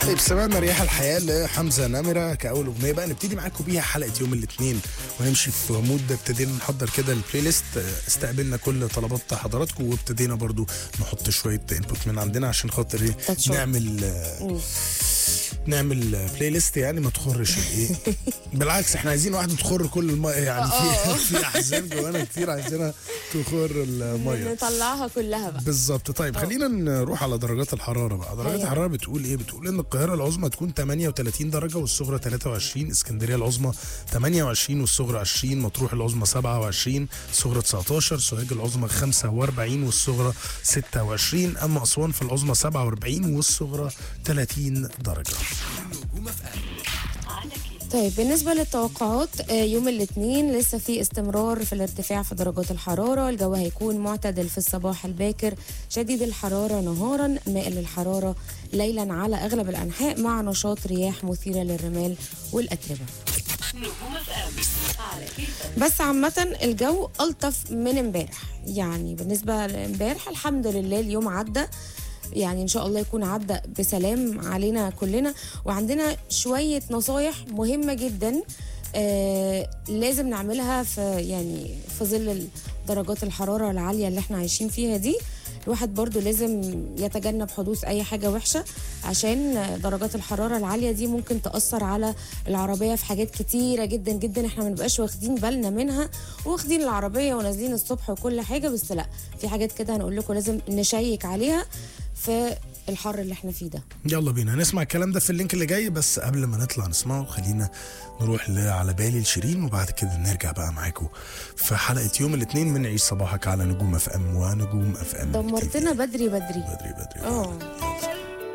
طيب سمعنا رياح الحياة لحمزة نمرة كأول أغنية بقى نبتدي معاكم بيها حلقة يوم الاثنين ونمشي في مود ابتدينا نحضر كده البلاي ليست استقبلنا كل طلبات حضراتكم وابتدينا برضو نحط شوية انبوت من عندنا عشان خاطر ايه تاتشات. نعمل آه، نعمل بلاي ليست يعني ما تخرش الايه بالعكس احنا عايزين واحده تخر كل الميه يعني في في احزان جوانا كتير عايزينها تخر الميه نطلعها كلها بقى بالظبط طيب خلينا نروح على درجات الحراره بقى درجات أيوة. الحراره بتقول ايه بتقول ان القاهره العظمى تكون 38 درجه والصغرى 23 اسكندريه العظمى 28 والصغرى 20 مطروح العظمى 27 الصغرى 19 سوهاج العظمى 45 والصغرى 26 اما اسوان في العظمى 47 والصغرى 30 درجه طيب بالنسبة للتوقعات آه، يوم الاثنين لسه في استمرار في الارتفاع في درجات الحرارة الجو هيكون معتدل في الصباح الباكر شديد الحرارة نهارا مائل الحرارة ليلا على أغلب الأنحاء مع نشاط رياح مثيرة للرمال والأتربة بس عامة الجو ألطف من امبارح يعني بالنسبة لامبارح الحمد لله اليوم عدى يعني ان شاء الله يكون عدى بسلام علينا كلنا وعندنا شويه نصايح مهمه جدا آه لازم نعملها في يعني في ظل درجات الحراره العاليه اللي احنا عايشين فيها دي الواحد برضو لازم يتجنب حدوث اي حاجه وحشه عشان درجات الحراره العاليه دي ممكن تاثر على العربيه في حاجات كتيره جدا جدا احنا ما نبقاش واخدين بالنا منها واخدين العربيه ونازلين الصبح وكل حاجه بس لا في حاجات كده هنقول لكم لازم نشيك عليها في الحر اللي احنا فيه ده يلا بينا هنسمع الكلام ده في اللينك اللي جاي بس قبل ما نطلع نسمعه خلينا نروح ل- على بالي لشيرين وبعد كده نرجع بقى معاكم في حلقه يوم الاثنين من عيش صباحك على نجوم اف ام ونجوم اف ام دمرتنا بدري بدري بدري بدري اه يلا.